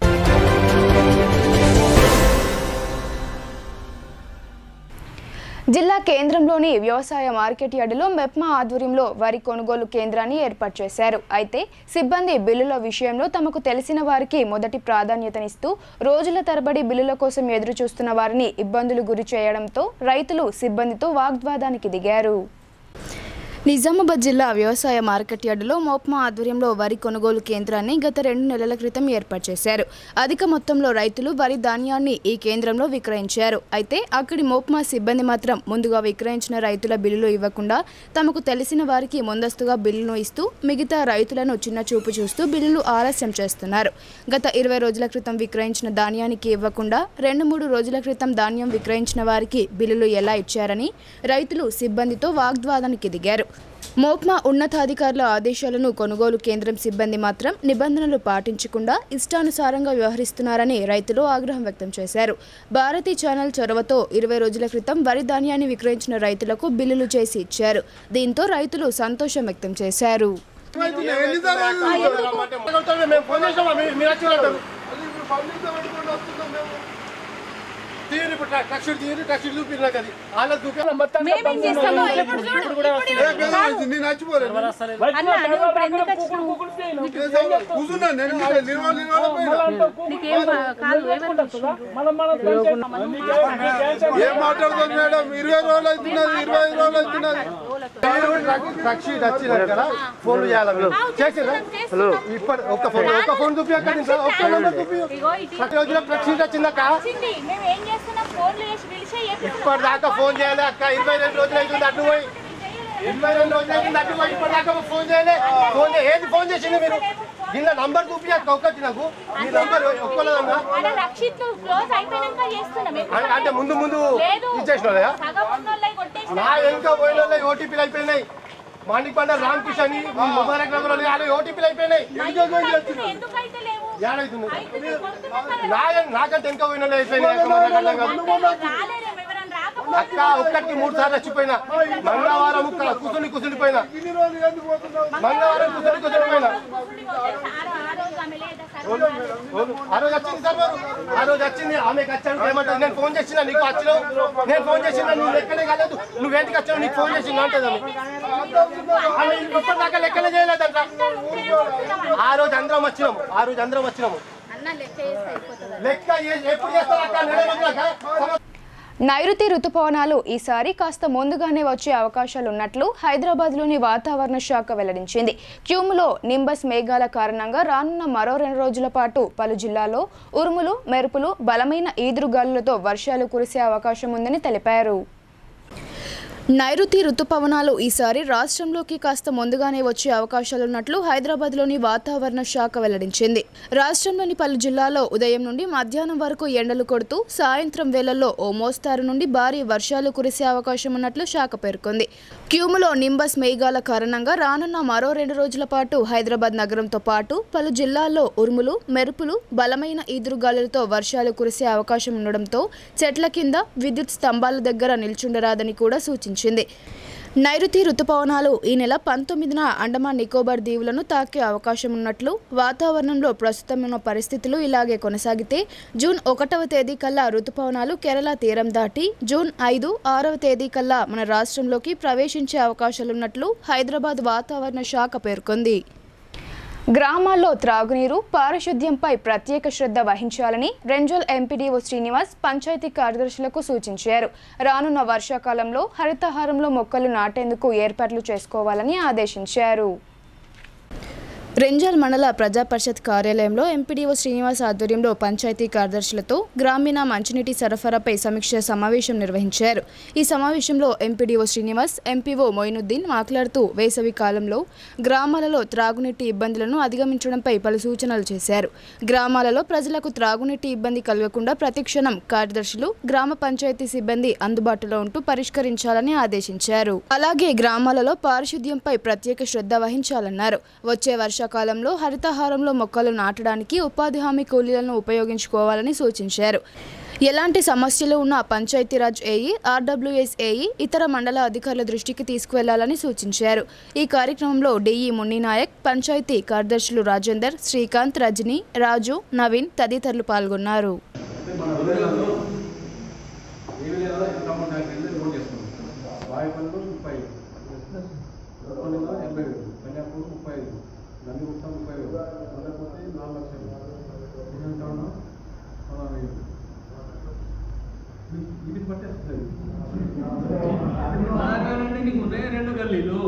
జిల్లా కేంద్రంలోని వ్యవసాయ మార్కెట్ యార్డులో మెప్మా ఆధ్వర్యంలో వరి కొనుగోలు కేంద్రాన్ని ఏర్పాటు చేశారు అయితే సిబ్బంది బిల్లుల విషయంలో తమకు తెలిసిన వారికి మొదటి ప్రాధాన్యతనిస్తూ రోజుల తరబడి బిల్లుల కోసం ఎదురు చూస్తున్న వారిని ఇబ్బందులు గురి చేయడంతో రైతులు సిబ్బందితో వాగ్వాదానికి దిగారు నిజామాబాద్ జిల్లా వ్యవసాయ మార్కెట్ యార్డులో మోప్మా ఆధ్వర్యంలో వరి కొనుగోలు కేంద్రాన్ని గత రెండు నెలల క్రితం ఏర్పాటు చేశారు అధిక మొత్తంలో రైతులు వరి ధాన్యాన్ని ఈ కేంద్రంలో విక్రయించారు అయితే అక్కడి మోప్మా సిబ్బంది మాత్రం ముందుగా విక్రయించిన రైతుల బిల్లులు ఇవ్వకుండా తమకు తెలిసిన వారికి ముందస్తుగా బిల్లును ఇస్తూ మిగతా రైతులను చిన్న చూపు చూస్తూ బిల్లులు ఆలస్యం చేస్తున్నారు గత ఇరవై రోజుల క్రితం విక్రయించిన ధాన్యానికి ఇవ్వకుండా రెండు మూడు రోజుల క్రితం ధాన్యం విక్రయించిన వారికి బిల్లులు ఎలా ఇచ్చారని రైతులు సిబ్బందితో వాగ్వాదానికి దిగారు మోప్మా ఉన్నతాధికారుల ఆదేశాలను కొనుగోలు కేంద్రం సిబ్బంది మాత్రం నిబంధనలు పాటించకుండా ఇష్టానుసారంగా వ్యవహరిస్తున్నారని రైతులు ఆగ్రహం వ్యక్తం చేశారు భారతీ ఛానల్ చొరవతో ఇరవై రోజుల క్రితం వరి ధాన్యాన్ని విక్రయించిన రైతులకు బిల్లులు చేసి ఇచ్చారు దీంతో రైతులు సంతోషం వ్యక్తం చేశారు తీరు ఇప్పుడు ట్రక్ తీరు ట్రక్ చూపి నాకు అది వాళ్ళ చూపి మొత్తం మేమేం చేస్తామో ఇప్పుడు చూడు, ఇప్పుడు ఇప్పుడు నేను నచ్చిపోలేదు అన్న నువ్వు ఇప్పుడు ఎందుకు వచ్చినావు కూర్చున్నా నేను నిర్మల్ నిర్మల్ నీకేం కాదు ఏం మాట్లాడుతుంది మేడం ఇరవై రోజులు అవుతున్నది ఇరవై ఐదు రోజులు అవుతున్నది ట్రక్ షీట్ వచ్చినారు కదా ఫోన్ చేయాలి మీరు చేసిరా హలో ఇప్పుడు ఒక్క ఫోన్ ఒక్క ఫోన్ చూపి అక్కడ నుంచి ఒక్క నెంబర్ చూపి ఇగో ఇట్లా ప్రతి రోజున ట్రక్ షీట్ వచ్చిందక్క వచ్చింది మేము ఏం చేస్తున్నాం ఫోన్లు చేసి పిలిచే ఇప్పటిదాకా ఫోన్ చేయాలి అక్క ఇరవై రెండు రోజులు అవుతుంది అడ్డు పోయి ఇరవై రెండు రోజులు అవుతుంది అడ్డు పోయి ఇప్పటిదాకా ఫోన్ చేయలే ఫోన్ చే- ఏది ఫోన్ చేసింది మీరు దీనిలో నంబర్ చూపి అక్క ఒక్కటి నాకు ఈ నంబర్ ఒక్కలేదన్నా మన రక్షిత్ క్లోజ్ అయిపోయినాక చేస్తున్నాం అంటే- అంటే ముందు ముందు లేదు ఇచ్చేసిన వాళ్ళయా? సగం ఉన్నోళ్ళై కొట్టేసిన నా ఇంకా పోయిన వాళ్ళ ఓటీపీలు అయిపోయినాయి మాణిక్ బండ రామ్ కిషన్ ముబారక్ నగర్ వాళ్ళు వాళ్ళ ఓటీపీలు అయిపోయినాయి ఎందుకు అయితే లేవు ఏడైతుంది అయితే కొడుతున్నాం కదా. నా నాకంటే ఇంకా పోయిన వాళ్ళు అయిపోయినాయి అక్క, మరి నాకు అర్థం కాదు. రాలేదేమో ఎవరైనా రాకపోతే అక్క ఒక్కటికి మూడు సార్లు వచ్చిపోయినా మంగళవారం ముక్క కుసుని కుసునిపోయినా మంగళవారం కుసుని కుసునిపోయినా ఆ రోజు వచ్చింది సార్ వారు ఆ రోజు వచ్చింది ఆమెకి వచ్చాను ఏమంటుంది నేను ఫోన్ చేసిన నీకు వచ్చినావు నేను ఫోన్ చేసిన నువ్వు లెక్కనే కాలేదు నువ్వేంటికి వచ్చావు నీకు ఫోన్ చేసిన అంటది ఆమె. ఆమె ఇప్పటిదాకా లెక్కనే చేయలేదంట ఆ రోజు అందరం వచ్చినాము ఆ రోజు అందరం వచ్చినాము అన్న లెక్క చేస్తే అయిపోతుంది లెక్క ఏ- ఎప్పుడు చేస్తారు అక్క నెల రోజులకా? నైరుతి రుతుపవనాలు ఈసారి కాస్త ముందుగానే వచ్చే అవకాశాలు ఉన్నట్లు హైదరాబాద్లోని వాతావరణ శాఖ వెల్లడించింది క్యూములో నింబస్ మేఘాల కారణంగా రానున్న మరో రెండు రోజుల పాటు పలు జిల్లాల్లో ఉరుములు మెరుపులు బలమైన ఈదురుగాలులతో వర్షాలు కురిసే అవకాశం ఉందని తెలిపారు నైరుతి రుతుపవనాలు ఈసారి రాష్ట్రంలోకి కాస్త ముందుగానే వచ్చే అవకాశాలున్నట్లు హైదరాబాద్లోని వాతావరణ శాఖ వెల్లడించింది రాష్ట్రంలోని పలు జిల్లాల్లో ఉదయం నుండి మధ్యాహ్నం వరకు ఎండలు కొడుతూ సాయంత్రం వేళల్లో ఓ మోస్తారు నుండి భారీ వర్షాలు కురిసే అవకాశం ఉన్నట్లు శాఖ పేర్కొంది క్యూములో నింబస్ మేఘాల కారణంగా రానున్న మరో రెండు రోజుల పాటు హైదరాబాద్ నగరంతో పాటు పలు జిల్లాల్లో ఉరుములు మెరుపులు బలమైన ఈదురుగాలులతో వర్షాలు కురిసే అవకాశం ఉండడంతో చెట్ల కింద విద్యుత్ స్తంభాల దగ్గర నిల్చుండరాదని కూడా సూచించింది నైరుతి రుతుపవనాలు ఈ నెల పంతొమ్మిదిన అండమాన్ నికోబార్ దీవులను తాకే అవకాశం ఉన్నట్లు వాతావరణంలో ప్రస్తుతం ఉన్న పరిస్థితులు ఇలాగే కొనసాగితే జూన్ ఒకటవ తేదీ కల్లా రుతుపవనాలు కేరళ తీరం దాటి జూన్ ఐదు ఆరవ తేదీ కల్లా మన రాష్ట్రంలోకి ప్రవేశించే అవకాశాలున్నట్లు హైదరాబాద్ వాతావరణ శాఖ పేర్కొంది గ్రామాల్లో త్రాగునీరు పారిశుద్ధ్యంపై ప్రత్యేక శ్రద్ధ వహించాలని రెంజోల్ ఎంపీడీఓ శ్రీనివాస్ పంచాయతీ కార్యదర్శులకు సూచించారు రానున్న వర్షాకాలంలో హరితహారంలో మొక్కలు నాటేందుకు ఏర్పాట్లు చేసుకోవాలని ఆదేశించారు రెంజల్ మండల ప్రజా పరిషత్ కార్యాలయంలో ఎంపీడీఓ శ్రీనివాస్ ఆధ్వర్యంలో పంచాయతీ కార్యదర్శులతో గ్రామీణ మంచినీటి సరఫరాపై సమీక్ష సమావేశం నిర్వహించారు ఈ సమావేశంలో ఎంపీడీఓ శ్రీనివాస్ ఎంపీఓ మొయినుద్దీన్ మాట్లాడుతూ వేసవి కాలంలో గ్రామాలలో త్రాగునీటి ఇబ్బందులను అధిగమించడంపై పలు సూచనలు చేశారు గ్రామాలలో ప్రజలకు త్రాగునీటి ఇబ్బంది కలగకుండా ప్రతిక్షణం కార్యదర్శులు గ్రామ పంచాయతీ సిబ్బంది అందుబాటులో ఉంటూ పరిష్కరించాలని ఆదేశించారు అలాగే గ్రామాలలో పారిశుద్ధ్యంపై ప్రత్యేక శ్రద్ధ వహించాలన్నారు వచ్చే వర్షాకాలంలో హరితహారంలో మొక్కలు నాటడానికి ఉపాధి హామీ కూలీలను ఉపయోగించుకోవాలని సూచించారు ఎలాంటి సమస్యలు ఉన్న పంచాయతీరాజ్ ఏఈ ఆర్డబ్ల్యూఎస్ ఏఈ ఇతర మండల అధికారుల దృష్టికి తీసుకువెళ్లాలని సూచించారు ఈ కార్యక్రమంలో డిఈ మున్ని నాయక్ పంచాయతీ కార్యదర్శులు రాజేందర్ శ్రీకాంత్ రజని రాజు నవీన్ తదితరులు పాల్గొన్నారు వాయుపల్లిలో ముప్పై ఐదు ఉప్పల్లిలో ఎనభై వేలు కన్యాపూర్ ముప్పై ఐదు నందిగుట్ట ముప్పై వేలు అందరిపోతే నాలుగు లక్షలు డిజైన్ టౌన్ పదహారు వేలు ఇది పట్టేస్తుంది నీకు ఉన్నాయా రెండు గల్లీలు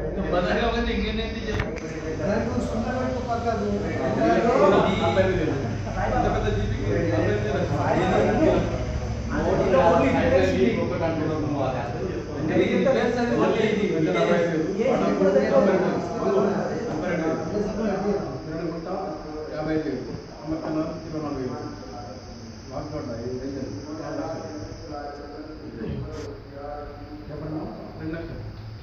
యాభై ఐదు వేలు అమ్మకన్నారు ఇరవై నాలుగు వేలు వాక్పడ్డా చెప్పండి రెండు లక్షలు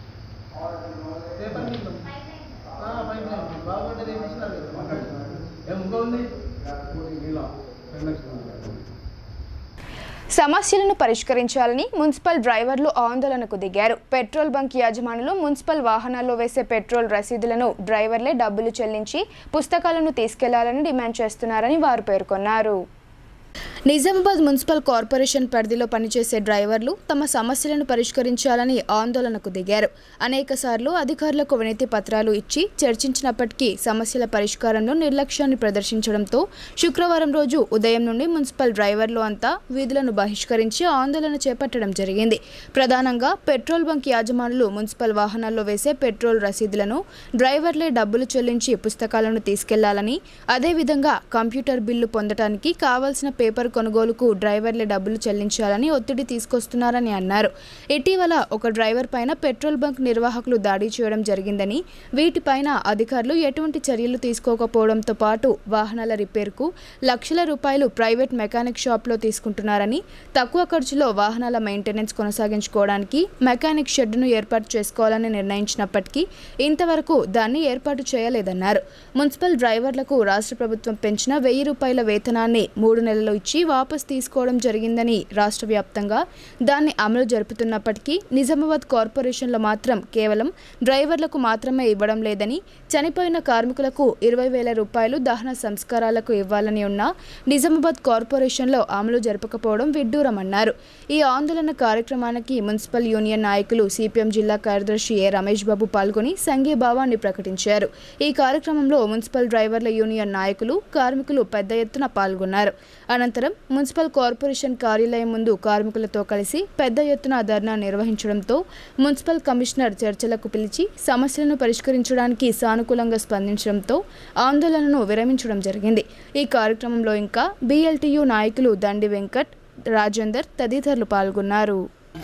ఏం ఇంకా ఉంది ఇలా రెండు లక్షలు సమస్యలను పరిష్కరించాలని మున్సిపల్ డ్రైవర్లు ఆందోళనకు దిగారు పెట్రోల్ బంక్ యాజమానులు మున్సిపల్ వాహనాల్లో వేసే పెట్రోల్ రసీదులను డ్రైవర్లే డబ్బులు చెల్లించి పుస్తకాలను తీసుకెళ్లాలని డిమాండ్ చేస్తున్నారని వారు పేర్కొన్నారు నిజామాబాద్ మున్సిపల్ కార్పొరేషన్ పరిధిలో పనిచేసే డ్రైవర్లు తమ సమస్యలను పరిష్కరించాలని ఆందోళనకు దిగారు అనేక సార్లు అధికారులకు వినతి పత్రాలు ఇచ్చి చర్చించినప్పటికీ సమస్యల పరిష్కారంలో నిర్లక్ష్యాన్ని ప్రదర్శించడంతో శుక్రవారం రోజు ఉదయం నుండి మున్సిపల్ డ్రైవర్లు అంతా వీధులను బహిష్కరించి ఆందోళన చేపట్టడం జరిగింది ప్రధానంగా పెట్రోల్ బంక్ యాజమానులు మున్సిపల్ వాహనాల్లో వేసే పెట్రోల్ రసీదులను డ్రైవర్లే డబ్బులు చెల్లించి పుస్తకాలను తీసుకెళ్లాలని అదేవిధంగా కంప్యూటర్ బిల్లు పొందటానికి కావాల్సిన పేపర్ కొనుగోలుకు డ్రైవర్లే డబ్బులు చెల్లించాలని ఒత్తిడి తీసుకొస్తున్నారని అన్నారు ఇటీవల ఒక డ్రైవర్ పైన పెట్రోల్ బంక్ నిర్వాహకులు దాడి చేయడం జరిగిందని వీటిపైన అధికారులు ఎటువంటి చర్యలు తీసుకోకపోవడంతో పాటు వాహనాల రిపేర్కు లక్షల రూపాయలు ప్రైవేట్ మెకానిక్ షాప్లో తీసుకుంటున్నారని తక్కువ ఖర్చులో వాహనాల మెయింటెనెన్స్ కొనసాగించుకోవడానికి మెకానిక్ షెడ్ను ఏర్పాటు చేసుకోవాలని నిర్ణయించినప్పటికీ ఇంతవరకు దాన్ని ఏర్పాటు చేయలేదన్నారు మున్సిపల్ డ్రైవర్లకు రాష్ట్ర ప్రభుత్వం పెంచిన వెయ్యి రూపాయల వేతనాన్ని మూడు నెలలు ఇచ్చి వాపస్ తీసుకోవడం జరిగిందని రాష్ట్ర వ్యాప్తంగా దాన్ని అమలు జరుపుతున్నప్పటికీ నిజామాబాద్ కార్పొరేషన్లో మాత్రం కేవలం డ్రైవర్లకు మాత్రమే ఇవ్వడం లేదని చనిపోయిన కార్మికులకు ఇరవై వేల రూపాయలు దహన సంస్కారాలకు ఇవ్వాలని ఉన్న నిజామాబాద్ కార్పొరేషన్లో అమలు జరపకపోవడం విడ్డూరమన్నారు ఈ ఆందోళన కార్యక్రమానికి మున్సిపల్ యూనియన్ నాయకులు సిపిఎం జిల్లా కార్యదర్శి ఏ రమేష్ బాబు పాల్గొని సంఘీభావాన్ని ప్రకటించారు ఈ కార్యక్రమంలో మున్సిపల్ డ్రైవర్ల యూనియన్ నాయకులు కార్మికులు పెద్ద ఎత్తున పాల్గొన్నారు అనంతరం మున్సిపల్ కార్పొరేషన్ కార్యాలయం ముందు కార్మికులతో కలిసి పెద్ద ఎత్తున ధర్నా నిర్వహించడంతో మున్సిపల్ కమిషనర్ చర్చలకు పిలిచి సమస్యలను పరిష్కరించడానికి సానుకూలంగా స్పందించడంతో ఆందోళనను విరమించడం జరిగింది ఈ కార్యక్రమంలో ఇంకా బిఎల్టీయు నాయకులు దండి వెంకట్ రాజేందర్ తదితరులు పాల్గొన్నారు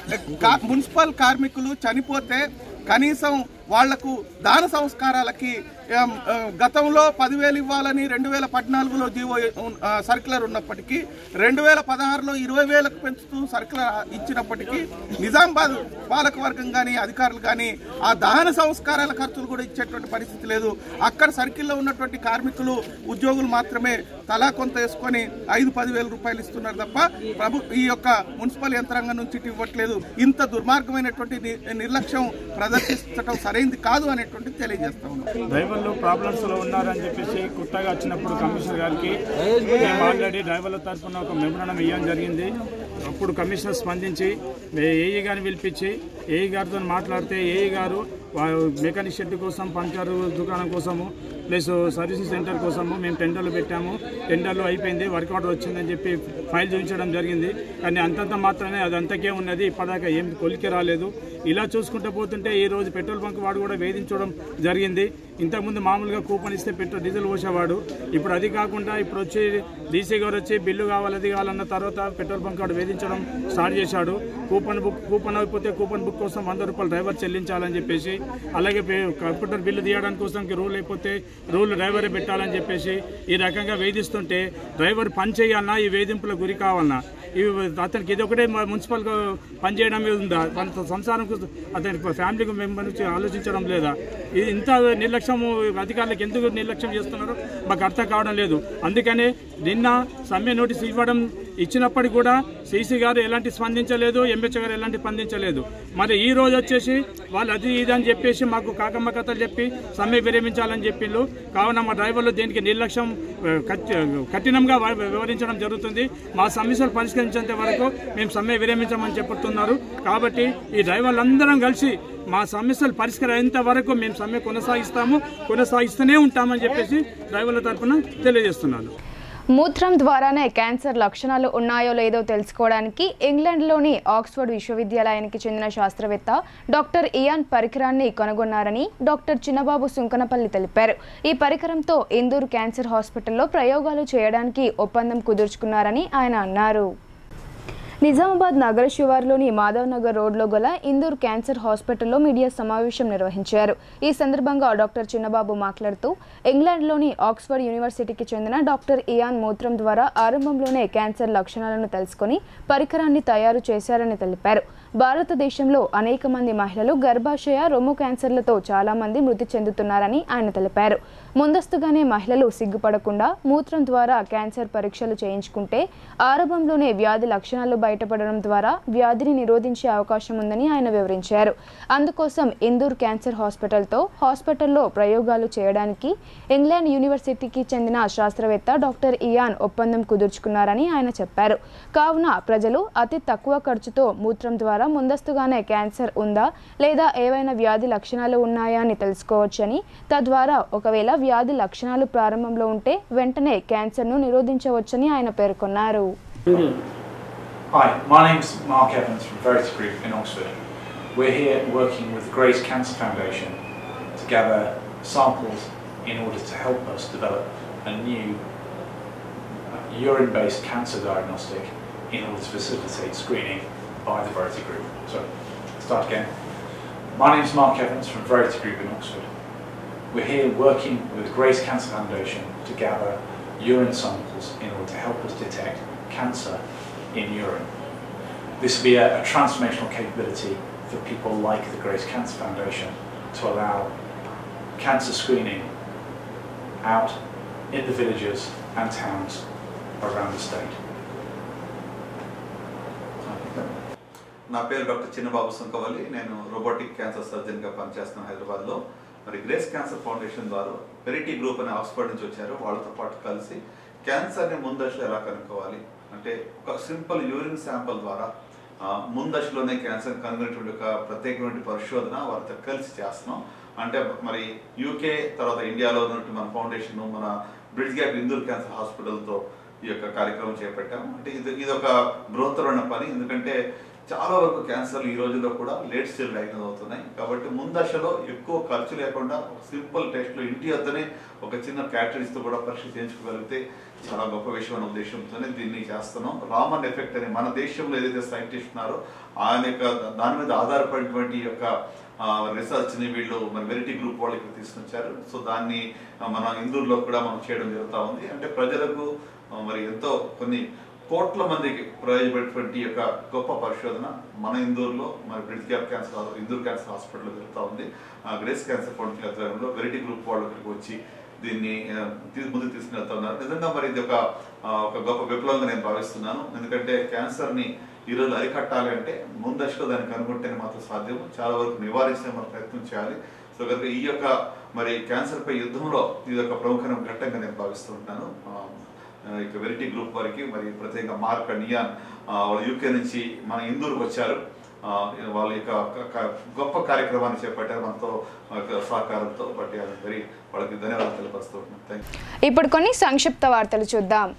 కా- మున్సిపల్ కార్మికులు చనిపోతే కనీసం వాళ్లకు దాన సంస్కారాలకి ఏం, ఆ, గతంలో పదివేలు ఇవ్వాలని రెండు వేల పద్నాలుగులో జీవో ఆ, సర్క్యులర్ ఉన్నప్పటికీ రెండు వేల పదహారులో ఇరవై వేలకు పెంచుతూ సర్క్యులర్ ఇచ్చినప్పటికీ నిజామాబాద్ పాలకవర్గం కానీ అధికారులు కానీ ఆ దహన సంస్కారాల ఖర్చులు కూడా ఇచ్చేటువంటి పరిస్థితి లేదు అక్కడ సర్కిల్లో ఉన్నటువంటి కార్మికులు ఉద్యోగులు మాత్రమే తలా కొంత వేసుకొని ఐదు పదివేల రూపాయలు ఇస్తున్నారు తప్ప ప్రభు ఈ యొక్క మున్సిపల్ యంత్రాంగం నుంచి ఇటు ఇవ్వట్లేదు ఇంత దుర్మార్గమైనటువంటి ని- నిర్లక్ష్యం ప్రదర్శించడం సరైంది కాదు అనేటువంటి తెలియజేస్తా ఉన్నాం డ్రైవర్లు ప్రాబ్లమ్స్ లో ఉన్నారని చెప్పేసి కొత్తగా వచ్చినప్పుడు కమిషనర్ గారికి మేము ఆల్రెడీ డ్రైవర్ల తరఫున ఒక మెమరణం ఇవ్వడం జరిగింది అప్పుడు కమిషనర్ స్పందించి ఏఈ గారిని పిలిపించి ఏఈ గారితో మాట్లాడితే ఏఈ గారు వా- మెకానిక్ షెడ్ కోసం పంచర్ దుకాణం కోసము ప్లస్ సర్వీసింగ్ సెంటర్ కోసము మేము టెండర్లు పెట్టాము టెండర్లు అయిపోయింది వర్క్ ఆర్డర్ వచ్చిందని చెప్పి ఫైల్ చూపించడం జరిగింది కానీ అంతంత మాత్రమే అది అంతకే ఉన్నది ఇప్పటిదాకా ఏం కొలికి రాలేదు ఇలా చూసుకుంటూ పోతుంటే ఈ రోజు పెట్రోల్ బంక్ వాడు కూడా వేధించడం జరిగింది ఇంతకుముందు మామూలుగా కూపన్ ఇస్తే పెట్రోల్ డీజిల్ పోసేవాడు ఇప్పుడు అది కాకుండా ఇప్పుడు వచ్చి డీసీ గారు వచ్చి బిల్లు కావాలి అది కావాలన్న తర్వాత పెట్రోల్ బంక్ వాడు వేధించడం స్టార్ట్ చేశాడు కూపన్ బుక్ కూపన్ అయిపోతే కూపన్ బుక్ కోసం వంద రూపాయలు డ్రైవర్ చెల్లించాలని చెప్పేసి అలాగే పే- కంప్యూటర్ బిల్లు తీయడానికి కోసం రూల్ అయిపోతే రూల్ డ్రైవరే పెట్టాలని చెప్పేసి ఈ రకంగా వేధిస్తుంటే డ్రైవర్ పని చేయాలన్నా ఈ వేధింపులకు గురి కావాలన్నా ఇవి అతనికి ఇది ఒకటే మ- మున్సిపల్ గా పనిచేయడం మీద ఉందా తన సంసారం అతని ఫ్యామిలీకి మెంబర్ నుంచి ఆలోచించడం లేదా ఇది ఇంత నిర్లక్ష్యం అధికారులకు ఎందుకు నిర్లక్ష్యం చేస్తున్నారో మాకు అర్థం కావడం లేదు అందుకనే నిన్న సమ్మె నోటీస్ ఇవ్వడం ఇచ్చినప్పటికీ కూడా సీసీ గారు ఎలాంటి స్పందించలేదు ఎంహెచ్ గారు ఎలాంటి స్పందించలేదు మరి ఈ రోజు వచ్చేసి వాళ్ళు అది ఇది అని చెప్పేసి మాకు కాకమ్మ కథలు చెప్పి సమ్మె విరమించాలని చెప్పిండ్రు కావున మా డ్రైవర్లు దీనికి నిర్లక్ష్యం ఆ, కఠి- కఠినంగా వ- వివరించడం జరుగుతుంది మా సమస్యలు పరిష్కరించేంత వరకు మేము సమ్మె విరమించమని చెప్తున్నారు కాబట్టి ఈ డ్రైవర్లందరం కలిసి మా సమస్యలు పరిష్కరించేంత వరకు మేము సమ్మె కొనసాగిస్తాము కొనసాగిస్తూనే ఉంటామని చెప్పేసి డ్రైవర్ల తరఫున తెలియజేస్తున్నాను మూత్రం ద్వారానే క్యాన్సర్ లక్షణాలు ఉన్నాయో లేదో తెలుసుకోవడానికి ఇంగ్లాండ్లోని ఆక్స్ఫర్డ్ విశ్వవిద్యాలయానికి చెందిన శాస్త్రవేత్త డాక్టర్ ఇయాన్ పరికరాన్ని కనుగొన్నారని డాక్టర్ చిన్నబాబు సుంకనపల్లి తెలిపారు ఈ పరికరంతో ఇందూర్ క్యాన్సర్ హాస్పిటల్లో ప్రయోగాలు చేయడానికి ఒప్పందం కుదుర్చుకున్నారని ఆయన అన్నారు నిజామాబాద్ నగర శివారులోని మాధవ్ నగర్ రోడ్లో గల ఇందూర్ క్యాన్సర్ హాస్పిటల్లో మీడియా సమావేశం నిర్వహించారు ఈ సందర్భంగా డాక్టర్ చిన్నబాబు మాట్లాడుతూ ఇంగ్లాండ్లోని ఆక్స్ఫర్డ్ యూనివర్సిటీకి చెందిన డాక్టర్ ఇయాన్ మూత్రం ద్వారా ఆరంభంలోనే క్యాన్సర్ లక్షణాలను తెలుసుకొని పరికరాన్ని తయారు చేశారని తెలిపారు భారతదేశంలో అనేక మంది మహిళలు గర్భాశయ రొమ్ము క్యాన్సర్లతో చాలా మంది మృతి చెందుతున్నారని ఆయన తెలిపారు ముందస్తుగానే మహిళలు సిగ్గుపడకుండా మూత్రం ద్వారా క్యాన్సర్ పరీక్షలు చేయించుకుంటే ఆరంభంలోనే వ్యాధి లక్షణాలు బయటపడడం ద్వారా వ్యాధిని నిరోధించే అవకాశం ఉందని ఆయన వివరించారు అందుకోసం ఇందూర్ క్యాన్సర్ హాస్పిటల్తో హాస్పిటల్లో ప్రయోగాలు చేయడానికి ఇంగ్లాండ్ యూనివర్సిటీకి చెందిన శాస్త్రవేత్త డాక్టర్ ఇయాన్ ఒప్పందం కుదుర్చుకున్నారని ఆయన చెప్పారు కావున ప్రజలు అతి తక్కువ ఖర్చుతో మూత్రం ద్వారా ముందస్తుగానే క్యాన్సర్ ఉందా లేదా ఏవైనా వ్యాధి లక్షణాలు ఉన్నాయా అని తెలుసుకోవచ్చని తద్వారా ఒకవేళ వ్యాధి లక్షణాలు ప్రారంభంలో ఉంటే వెంటనే క్యాన్సర్ను నిరోధించవచ్చని ఆయన పేర్కొన్నారు Hi, my name's Mark Evans from Verity Group in Oxford. We're here working with the Grace Cancer Foundation to gather samples in order to help us develop a new uh, urine-based cancer diagnostic in order to facilitate screening by the Verity Group. So, start again. My name's Mark Evans from Verity Group in Oxford. We're here working with Grace Cancer Foundation to gather urine samples in order to help us detect cancer in urine. This will be a, a transformational capability for people like the Grace Cancer Foundation to allow cancer screening out in the villages and towns around the state. నా పేరు doctor చిన్నబాబు సుంకవల్లి నేను robotic cancer సర్జన్గా పనిచేస్తున్నాను హైదరాబాద్లో మరి grace cancer foundation ద్వారా పెరిటీ group అనే Oxford నుంచి వచ్చారు వాళ్ళతో పాటు కలిసి క్యాన్సర్ని ముందశలో ఎలా కనుక్కోవాలి అంటే ఒక సింపుల్ యూరిన్ శాంపుల్ ద్వారా ఆ, ముందశలోనే క్యాన్సర్ కనుగొనేటువంటి ఒక ప్రత్యేకమైన పరిశోధన వారితో కలిసి చేస్తున్నాం అంటే మరి యూకే తర్వాత ఇండియాలో ఉన్నటువంటి మన ఫౌండేషన్ మన బ్రిడ్జ్ గ్యాప్ ఇందూర్ క్యాన్సర్ హాస్పిటల్తో ఈ యొక్క కార్యక్రమం చేపట్టాము అంటే ఇది ఇది ఒక బృహత్తరమైన పని ఎందుకంటే చాలా వరకు క్యాన్సర్లు ఈ రోజుల్లో కూడా లేట్ స్టేజ్ డయాగ్నోజ్ అవుతున్నాయి కాబట్టి ముందశలో ఎక్కువ ఖర్చు లేకుండా సింపుల్ టెస్ట్లో ఇంటి వద్దనే ఒక చిన్న క్యాటరీస్తో కూడా పరీక్ష చేయించుకోగలిగితే చాలా గొప్ప విషయం అనే ఉద్దేశంతోనే దీన్ని చేస్తున్నాం రామన్ ఎఫెక్ట్ అని మన దేశంలో ఏదైతే సైంటిస్ట్ ఉన్నారో ఆయన యొక్క దాని మీద ఆధారపడినటువంటి ఈ యొక్క రీసెర్చ్ని వీళ్ళు మన వెరిటీ గ్రూప్ వాళ్ళకి తీసుకొచ్చారు సో దాన్ని ఆ, మన ఇందూరులో కూడా మనం చేయడం జరుగుతూ ఉంది అంటే ప్రజలకు ఆ, మరి ఎంతో కొన్ని కోట్ల మందికి ప్రయోజనపడేటువంటి ఈ యొక్క గొప్ప పరిశోధన మన ఇందూరులో మన bridge gap cancer Indur cancer హాస్పిటల్లో జరుగుతూ ఉంది ఆ, గ్రేస్ క్యాన్సర్ ఫౌండేషన్ ఆధ్వర్యంలో వెరిటీ గ్రూప్ వాళ్ళు ఇక్కడికి వచ్చి దీన్ని ఆ, తీ- ముందుకు తీసుకుని ఉన్నారు నిజంగా మరి ఇది ఒక ఆ, ఒక గొప్ప విప్లవంగా నేను భావిస్తున్నాను ఎందుకంటే క్యాన్సర్ని ఈరోజు అరికట్టాలి అంటే ముందశలో దాన్ని కనుగొంటేనే మాత్రం సాధ్యం చాలా వరకు నివారించే మనం ప్రయత్నం చేయాలి సో కనుక ఈ యొక్క మరి క్యాన్సర్ పై యుద్ధంలో ఇది ఒక ప్రముఖమైన ఘట్టంగా నేను భావిస్తూ ఉంటాను ఆ, ఆ, ఇక వెరిటీ గ్రూప్ వారికి మరి ప్రత్యేకంగా మార్క్ అండ్ నియాన్ ఆ, వాళ్ళు యూకే నుంచి మన ఇందూరుకు వచ్చారు ఆ, వాళ్ళ యొక్క క- క- గొప్ప కార్యక్రమాన్ని చేపట్టారు మనతో ఆ, యొక్క సహకారంతో బట్ వెరీ వాళ్ళకి ధన్యవాదాలు తెలియపరుస్తూ ఉంటున్నాను థ్యాంక్ యూ ఇప్పుడు కొన్ని సంక్షిప్త వార్తలు చూద్దాం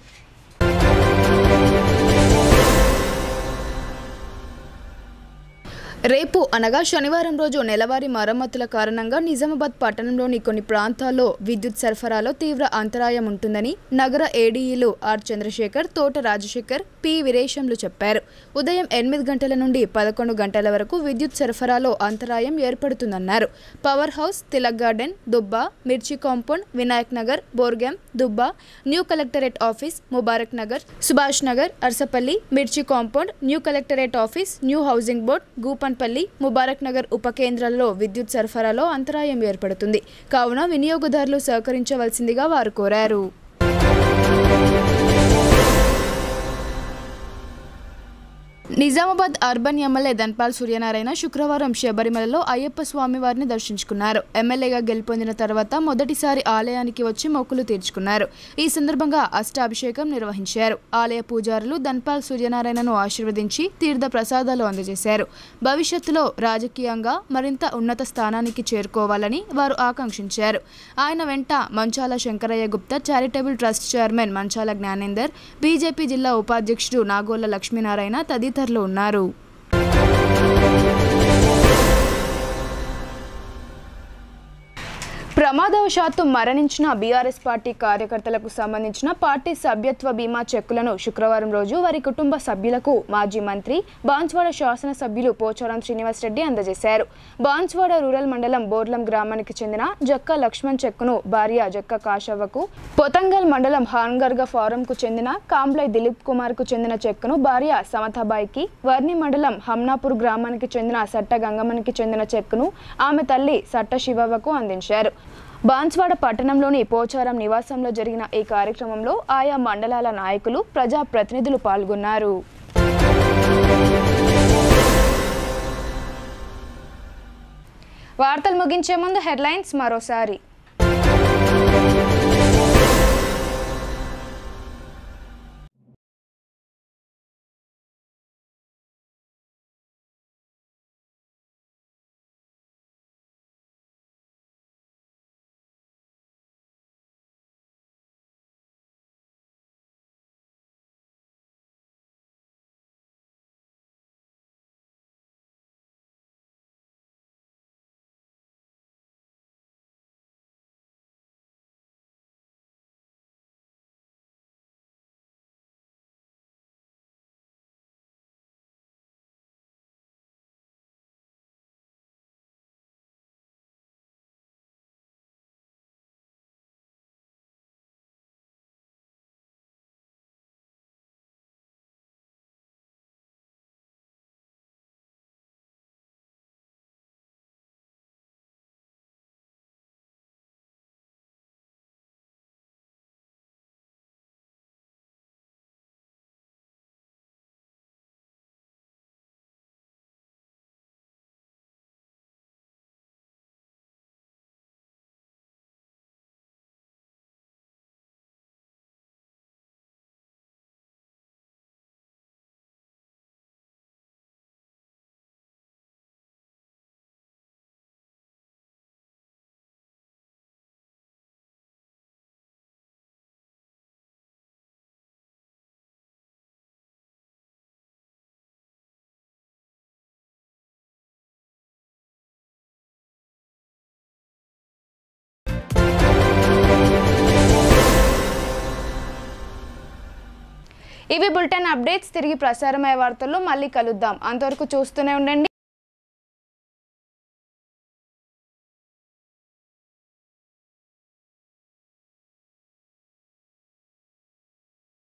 రేపు అనగా శనివారం రోజు నెలవారీ మరమ్మతుల కారణంగా నిజామాబాద్ పట్టణంలోని కొన్ని ప్రాంతాల్లో విద్యుత్ సరఫరాలో తీవ్ర అంతరాయం ఉంటుందని నగర ఏడీఈలు ఆర్ చంద్రశేఖర్ తోట రాజశేఖర్ పి వీరేశంలు చెప్పారు ఉదయం ఎనిమిది గంటల నుండి పదకొండు గంటల వరకు విద్యుత్ సరఫరాలో అంతరాయం ఏర్పడుతుందన్నారు power house Tilak garden Dubba Mirchi compound Vinayak Nagar Borgam Dubba new collectorate office Mubarak Nagar Subhash Nagar Arsapalli Mirchi compound new collectorate office new housing board Gupanpalli Mubarak Nagar ఉప కేంద్రాల్లో విద్యుత్ సరఫరాలో అంతరాయం ఏర్పడుతుంది కావున వినియోగదారులు సహకరించవలసిందిగా వారు కోరారు నిజామాబాద్ అర్బన్ ఎమ్మెల్యే ధన్పాల్ సూర్యనారాయణ శుక్రవారం శబరిమలలో అయ్యప్ప స్వామి వారిని దర్శించుకున్నారు ఎమ్మెల్యేగా గెలుపొందిన తర్వాత మొదటిసారి ఆలయానికి వచ్చి మొక్కులు తీర్చుకున్నారు ఈ సందర్భంగా అష్టాభిషేకం నిర్వహించారు ఆలయ పూజారులు ధన్పాల్ సూర్యనారాయణను ఆశీర్వదించి తీర్థ ప్రసాదాలు అందజేశారు భవిష్యత్తులో రాజకీయంగా మరింత ఉన్నత స్థానానికి చేరుకోవాలని వారు ఆకాంక్షించారు ఆయన వెంట Manchala Shankaraiah Gupta charitable trust chairman Manchala Gnanender BJP జిల్లా ఉపాధ్యక్షుడు నాగోళ్ల లక్ష్మీనారాయణ తదితరులు ఉన్నారు ప్రమాదవశాత్తు మరణించిన బీఆర్ఎస్ పార్టీ కార్యకర్తలకు సంబంధించిన పార్టీ సభ్యత్వ బీమా చెక్కులను శుక్రవారం రోజు వారి కుటుంబ సభ్యులకు మాజీ మంత్రి బాన్స్వాడ శాసనసభ్యులు పోచారం శ్రీనివాసరెడ్డి అందజేశారు బాన్స్వాడ రూరల్ మండలం బోర్లం గ్రామానికి చెందిన జక్క లక్ష్మణ్ చెక్కును భార్య జక్క కాశవ్వకు పొతంగల్ మండలం హాన్గర్గ ఫారంకు చెందిన కాంబ్లై దిలీప్ కుమార్ కు చెందిన చెక్కును భార్య సమతాబాయికి వర్ణి మండలం హమ్నాపూర్ గ్రామానికి చెందిన సట్ట గంగమ్మనికి చెందిన చెక్కును ఆమె తల్లి సట్ట శివవ్వకు అందించారు బాన్స్వాడ పట్టణంలోని పోచారం నివాసంలో జరిగిన ఈ కార్యక్రమంలో ఆయా మండలాల నాయకులు ప్రజా ప్రతినిధులు పాల్గొన్నారు వార్తలు ముగించే ముందు హెడ్లైన్స్ మరోసారి ఇవి బులెటిన్ అప్డేట్స్ తిరిగి ప్రసారమయ్యే వార్తల్లో మళ్ళీ కలుద్దాం అంతవరకు చూస్తూనే ఉండండి